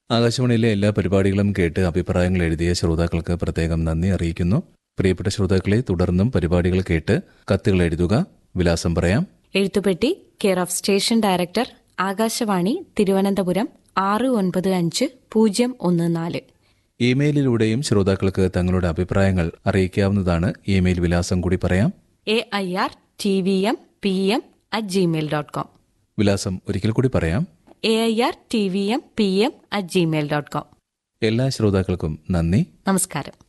ആകാശവാണിയിലെ എല്ലാ പരിപാടികളും കേട്ട് അഭിപ്രായങ്ങൾ എഴുതിയ ശ്രോതാക്കൾക്ക് പ്രത്യേകം നന്ദി അറിയിക്കുന്നു പ്രിയപ്പെട്ട ശ്രോതാക്കളെ തുടർന്നും പരിപാടികൾ കേട്ട് കത്തുകൾ എഴുതുക വിലാസം പറയാം എഴുത്തുപെട്ടി care of station director Akashvani Thiruvananthapuram ആറ് ഒൻപത് അഞ്ച് പൂജ്യം ഒന്ന് നാല് ഇമെയിലിലൂടെയും ശ്രോതാക്കൾക്ക് തങ്ങളുടെ അഭിപ്രായങ്ങൾ അറിയിക്കാവുന്നതാണ് ഇമെയിൽ വിലാസം കൂടി പറയാം A I R T V M P M at Gmail dot com വിലാസം ഒരിക്കൽ കൂടി പറയാം A I R T V M P M at Gmail dot com എല്ലാ ശ്രോതാക്കൾക്കും നന്ദി നമസ്കാരം